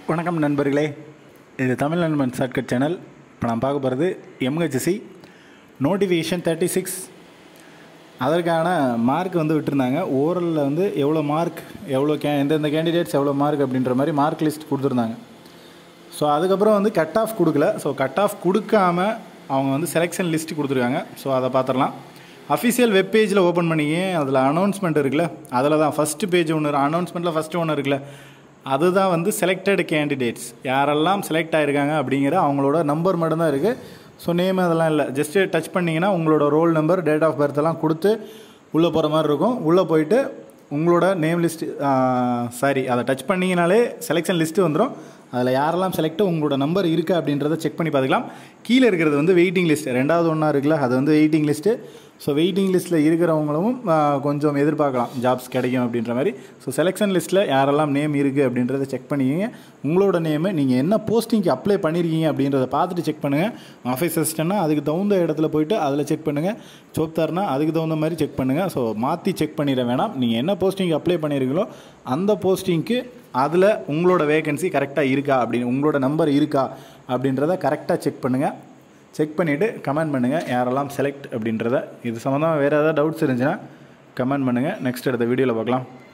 வணக்கம் நண்பர்களே இது தமிழ் நண்பன் ஷார்ட்கட் சேனல் இப்போ நான் பார்க்க போகிறது எம்ஹெச்சி நோட்டிஃபிகேஷன் தேர்ட்டி சிக்ஸ் அதற்கான மார்க் வந்து விட்டுருந்தாங்க ஓரலில் வந்து எவ்வளோ மார்க் எவ்வளோ கே எந்தெந்த கேண்டிடேட்ஸ் எவ்வளோ மார்க் அப்படின்ற மாதிரி மார்க் லிஸ்ட் கொடுத்துருந்தாங்க ஸோ அதுக்கப்புறம் வந்து கட் ஆஃப் கொடுக்கல ஸோ கட் ஆஃப் கொடுக்காம அவங்க வந்து செலெக்ஷன் லிஸ்ட் கொடுத்துருக்காங்க ஸோ அதை பார்த்துடலாம் அஃபிஷியல் வெப் பேஜில் ஓப்பன் பண்ணிங்க அதில் அனௌன்ஸ்மெண்ட் இருக்குல்ல அதில் தான் ஃபஸ்ட்டு பேஜ் ஒன்று அனௌன்ஸ்மெண்ட்டில் ஃபஸ்ட்டு ஒன்று இருக்குல்ல அதுதான் வந்து செலக்டட் கேண்டிடேட்ஸ் யாரெல்லாம் செலக்ட் ஆகிருக்காங்க அப்படிங்கிற அவங்களோட நம்பர் மட்டும்தான் இருக்குது ஸோ நேம் அதெல்லாம் இல்லை ஜஸ்ட்டு டச் பண்ணிங்கன்னா உங்களோட roll number date of birth எல்லாம் கொடுத்து உள்ளே போகிற மாதிரி இருக்கும் உள்ளே போயிட்டு உங்களோட நேம் லிஸ்ட்டு சாரி அதை டச் பண்ணிங்கனாலே செலெக்ஷன் லிஸ்ட்டு வந்துடும் அதில் யாரெல்லாம் செலக்ட் உங்களோட நம்பர் இருக்கா அப்படின்றத செக் பண்ணி பார்த்துக்கலாம் கீழே இருக்கிறது வந்து வெயிட்டிங் லிஸ்ட் ரெண்டாவது ஒன்றா இருக்குல்ல அது வந்து வெயிட்டிங் லிஸ்ட்டு ஸோ வெயிட்டிங் லிஸ்ட்டில் இருக்கிறவங்களும் ஆ, கொஞ்சம் எதிர்பார்க்கலாம் ஜாப்ஸ் கிடைக்கும் அப்படின்ற மாதிரி ஸோ செலெக்ஷன் லிஸ்ட்டில் யாரெல்லாம் நேம் இருக்குது அப்படின்றத செக் பண்ணிக்கிங்க உங்களோட நேமு நீங்கள் என்ன போஸ்டிங்க்கு அப்ளை பண்ணியிருக்கீங்க அப்படின்றத பார்த்துட்டு செக் பண்ணுங்கள் ஆஃபீஸ் அசிஸ்டன்ட்னா அதுக்கு தகுந்த இடத்துல போயிட்டு அதில் செக் பண்ணுங்கள் சோப்தார்னா அதுக்கு தகுந்த மாதிரி செக் பண்ணுங்கள் ஸோ மாற்றி செக் பண்ணிட வேணாம் நீங்கள் என்ன போஸ்டிங் அப்ளை பண்ணியிருக்கீங்களோ அந்த போஸ்டிங்க்கு அதில் உங்களோட வேகன்சி கரெக்டாக இருக்கா அப்படின்னு உங்களோட நம்பர் இருக்கா அப்படின்றத கரெக்டாக செக் பண்ணுங்கள் செக் பண்ணிவிட்டு கமெண்ட் பண்ணுங்கள் யாரெல்லாம் செலக்ட் அப்படின்றத இது சம்மந்தமாக வேறு ஏதாவது டவுட்ஸ் இருந்துச்சுன்னா கமெண்ட் பண்ணுங்கள் நெக்ஸ்ட் அடுத்த வீடியோவில் பார்க்கலாம்